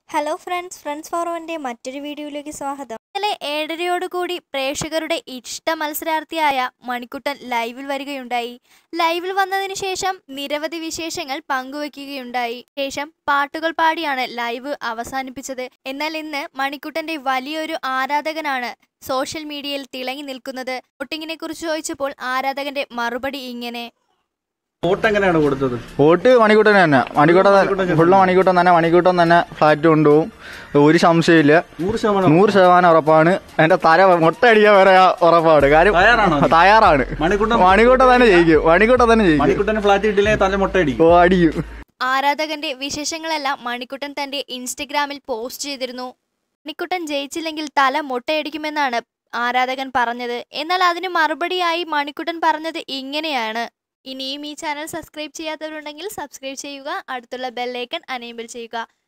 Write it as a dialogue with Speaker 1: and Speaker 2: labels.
Speaker 1: Hello friends friends ഫോറോവിൻ്റെ മറ്റൊരു വീഡിയോയിലേക്ക് സ്വാഗതം ഇന്നലെ ഏഴരയോടുകൂടി പ്രേക്ഷകരുടെ ഇഷ്ട മത്സരാർത്ഥിയായ മണിക്കുട്ടൻ ലൈവിൽ വരികയുണ്ടായി ലൈവിൽ വന്നതിന് ശേഷം നിരവധി വിശേഷങ്ങൾ പങ്കുവയ്ക്കുകയുണ്ടായി ശേഷം പാട്ടുകൾ പാടിയാണ് ലൈവ് അവസാനിപ്പിച്ചത് എന്നാൽ ഇന്ന് മണിക്കുട്ടന്റെ വലിയൊരു ആരാധകനാണ് സോഷ്യൽ മീഡിയയിൽ തിളങ്ങി നിൽക്കുന്നത് വോട്ടിങ്ങിനെ കുറിച്ച് ചോദിച്ചപ്പോൾ ആരാധകന്റെ മറുപടി ഇങ്ങനെ
Speaker 2: വോട്ട് എങ്ങനെയാണ് കൊടുത്തത്
Speaker 3: വോട്ട് മണിക്കൂട്ടൻ തന്നെ മണിക്കൂട്ടൻ ഫുള്ള് മണിക്കൂട്ടൻ തന്നെ മണിക്കൂട്ടൻ തന്നെ ഫ്ലാറ്റ് കൊണ്ടുപോകും ഒരു സംശയമില്ല
Speaker 2: നൂറ് ശതമാനം
Speaker 3: നൂറ് ശതമാനം ഉറപ്പാണ് എന്റെ തല മുട്ടയടിക്കാൻ വരെ ഉറപ്പാണ് കാര്യം
Speaker 2: തയ്യാറാണോ അത്?
Speaker 3: തയ്യാറാണ്
Speaker 2: മണിക്കൂട്ടൻ
Speaker 3: മണിക്കൂട്ടൻ തന്നെ ജയിക്കും മണിക്കൂട്ടൻ തന്നെ ജയിക്കും
Speaker 2: മണിക്കുട്ടന് ഫ്ലാറ്റ് കിട്ടിയില്ലേ തല മുട്ടയടിക്കും
Speaker 3: ഓ അടിക്കും
Speaker 1: ആരാധകന്റെ വിശേഷങ്ങളെല്ലാം മണിക്കുട്ടൻ തന്റെ ഇൻസ്റ്റഗ്രാമിൽ പോസ്റ്റ് ചെയ്തിരുന്നു മണിക്കുട്ടൻ ജയിച്ചില്ലെങ്കിൽ തല മുട്ടയടിക്കുമെന്നാണ് ആരാധകൻ പറഞ്ഞത് എന്നാൽ അതിന് മറുപടിയായി മണിക്കുട്ടൻ പറഞ്ഞത് ഇങ്ങനെയാണ് ഇനിയും ഈ ചാനൽ സബ്സ്ക്രൈബ് ചെയ്യാത്തവരുണ്ടെങ്കിൽ സബ്സ്ക്രൈബ് ചെയ്യുക അടുത്തുള്ള ബെല്ലൈക്കൺ അനേബിൾ ചെയ്യുക